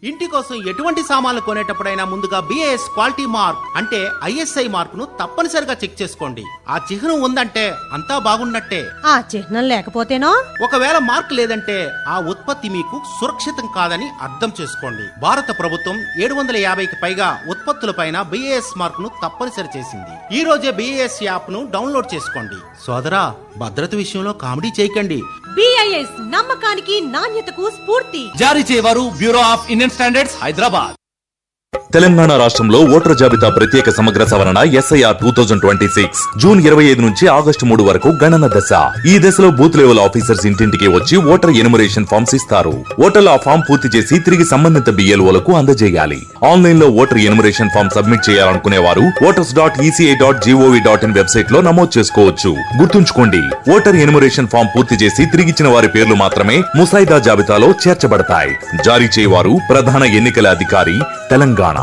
ఇంటి కోసం ఎటువంటి సామాన్లు కొనేటప్పుడైనా ముందుగా బిఏఎస్ క్వాలిటీ మార్క్ అంటే ఐఎస్ఐ మార్క్ ను తప్పనిసరిగా చెక్ చేసుకోండి ఆ చిహ్నం ఉందంటే అంతా బాగున్నట్టే ఆ చిహ్నం లేకపోతేనో ఒకవేళ మార్క్ లేదంటే ఆ ఉత్పత్తి మీకు సురక్షితం కాదని అర్థం చేసుకోండి భారత ప్రభుత్వం ఏడు వందల యాభైకి పైగా ఉత్పత్తులపైన బిఏఎస్ మార్క్ ను తప్పనిసరి చేసింది ఈ రోజే బిఏఎస్ యాప్ ను డౌన్లోడ్ చేసుకోండి సోదరా భద్రత విషయంలో కామెడీ చేయకండి బిఐఎస్ నమ్మకానికి నాణ్యతకు స్ఫూర్తి జారీ చేయవారు bureau of Indian standards Hyderabad Telangana రాష్ట్రంలో ఓటర్ జాబితా ప్రత్యేక సమగ్ర సవరణ SIR two thousand twenty six June ఇరవై ఐదు నుంచి ఆగస్టు మూడు వరకు గణన దశ ఈ దశలో బూత్ లెవెల్ ఆఫీసర్స్ ఇంటింటికి వచ్చి ఓటర్ ఎనుమరేషన్ ఫామ్స్ ఇస్తారు ఓటర్లు ఆ ఫామ్ పూర్తి చేసి తిరిగి సంబంధిత బిఎల్ఓలకు అందజేయాలి ఆన్లైన్ లో ఓటర్ ఎనుమరేషన్ ఫామ్ సబ్మిట్ చేయాలనుకునే వారు voters dot ECI dot GOV dot in website లో నమోదు చేసుకోవచ్చు గుర్తుంచుకోండి ఓటర్ ఎనుమరేషన్ ఫామ్ పూర్తి చేసి తిరిగిచ్చిన వారి పేర్లు మాత్రమే ముసాయిదా జాబితాలో చేర్చబడతాయి జారీ చేయవారు ప్రధాన ఎన్నికల అధికారి తెలంగాణ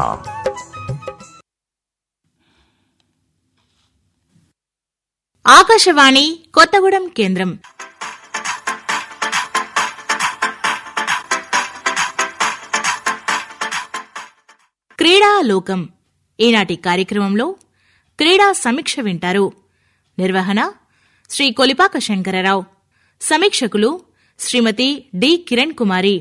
ఆకాశవాణి కొత్తగూడెం కేంద్రం క్రీడా లోకం ఈనాటి కార్యక్రమంలో క్రీడా సమీక్ష వింటారు నిర్వహణ శ్రీ కొలిపాక శంకరరావు సమీక్షకులు శ్రీమతి డి కిరణ్ కుమారి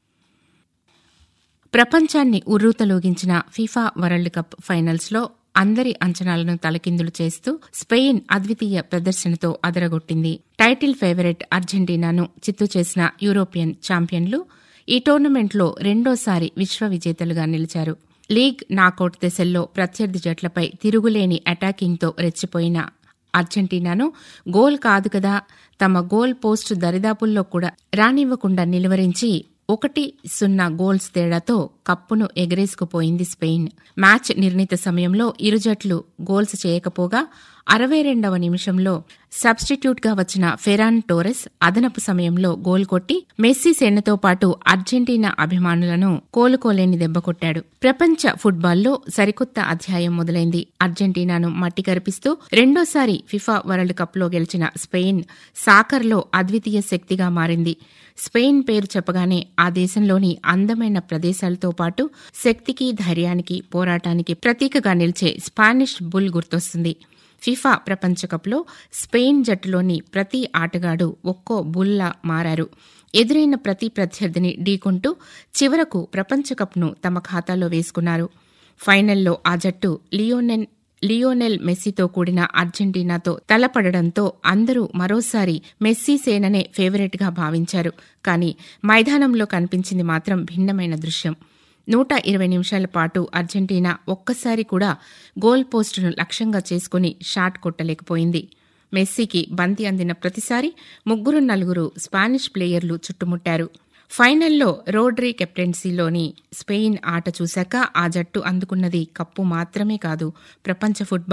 ప్రపంచాన్ని ఉర్రూతలూగించిన ఫిఫా వరల్డ్ కప్ ఫైనల్స్లో అందరి అంచనాలను తలకిందులు చేస్తూ స్పెయిన్ అద్వితీయ ప్రదర్శనతో అదరగొట్టింది టైటిల్ ఫేవరెట్ అర్జెంటీనాను చిత్తు చేసిన యూరోపియన్ ఛాంపియన్లు ఈ టోర్నమెంట్లో రెండోసారి విశ్వ విజేతలుగా నిలిచారు లీగ్ నాకౌట్ దశల్లో ప్రత్యర్థి జట్లపై తిరుగులేని అటాకింగ్తో రెచ్చిపోయిన అర్జెంటీనాను గోల్ కాదు కదా తమ గోల్ పోస్ట్ దరిదాపుల్లో కూడా రానివ్వకుండా నిలువరించి ఒకటి సున్నా గోల్స్ తేడాతో కప్పును ఎగరేసుకుపోయింది స్పెయిన్ మ్యాచ్ నిర్ణీత సమయంలో ఇరు జట్లు గోల్స్ చేయకపోగా అరవై రెండవ నిమిషంలో సబ్స్టిట్యూట్ గా వచ్చిన ఫెరాన్ టోరెస్ అదనపు సమయంలో గోల్ కొట్టి మెస్సీ సేనతో పాటు అర్జెంటీనా అభిమానులను కోలుకోలేని దెబ్బ కొట్టాడు ప్రపంచ ఫుట్బాల్లో సరికొత్త అధ్యాయం మొదలైంది అర్జెంటీనాను మట్టి కరిపిస్తూ రెండోసారి ఫిఫా వరల్డ్ కప్లో గెలిచిన స్పెయిన్ సాకర్లో అద్వితీయ శక్తిగా మారింది స్పెయిన్ పేరు చెప్పగానే ఆ దేశంలోని అందమైన ప్రదేశాలతో పాటు శక్తికి ధైర్యానికి పోరాటానికి ప్రతీకగా నిలిచే స్పానిష్ బుల్ గుర్తొస్తుంది ఫిఫా ప్రపంచ కప్లో స్పెయిన్ జట్టులోని ప్రతి ఆటగాడు ఒక్కో బుల్లా మారారు ఎదురైన ప్రతి ప్రత్యర్థిని ఢీకొంటూ చివరకు ప్రపంచ కప్ను తమ ఖాతాలో వేసుకున్నారు ఫైనల్లో ఆ జట్టు లియోనెన్ లియోనెల్ మెస్సీతో కూడిన అర్జెంటీనాతో తలపడడంతో అందరూ మరోసారి మెస్సీ సేననే ఫేవరెట్గా భావించారు కానీ మైదానంలో కనిపించింది మాత్రం భిన్నమైన దృశ్యం నూట ఇరవై నిమిషాల పాటు అర్జెంటీనా ఒక్కసారి కూడా గోల్ పోస్టును లక్ష్యంగా చేసుకుని షాట్ కొట్టలేకపోయింది మెస్సీకి బంతి అందిన ప్రతిసారి ముగ్గురు నలుగురు స్పానిష్ ప్లేయర్లు చుట్టుముట్టారు ఫైనల్లో రోడ్రీ కెప్టెన్సీలోని స్పెయిన్ ఆట చూశాక ఆ జట్టు అందుకున్నది కప్పు మాత్రమే కాదు ప్రపంచ ఫుట్బాల్